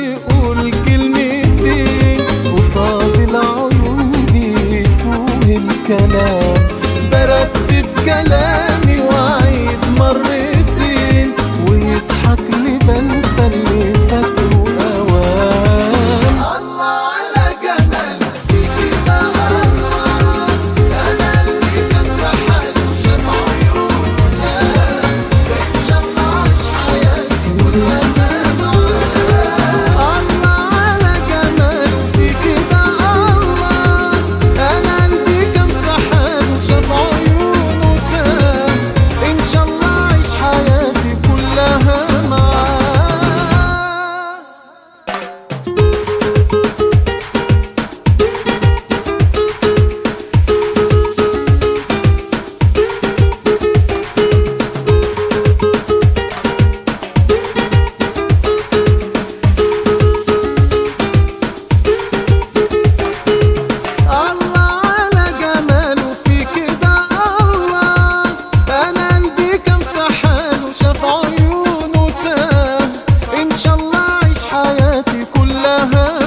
يقول كلمتين قصاد العيون دي توه الكلام برتب كلامي وأعيد مرتين ويضحك لي بنسى اللي فات وأوام الله على جمال فيكي ده الله أنا اللي كان في حاله شاف عيونه إن شاء الله أعيش حياتي كلها معاه الله على جمال فيكي ده الله أنا قلبي كان في حاله شاف عيونه تاه إن شاء الله أعيش حياتي كلها معاه الله على جماله في كده الله انا قلبي كان في حاله شاف عيونه تاه ان شاء الله اعيش حياتي كلها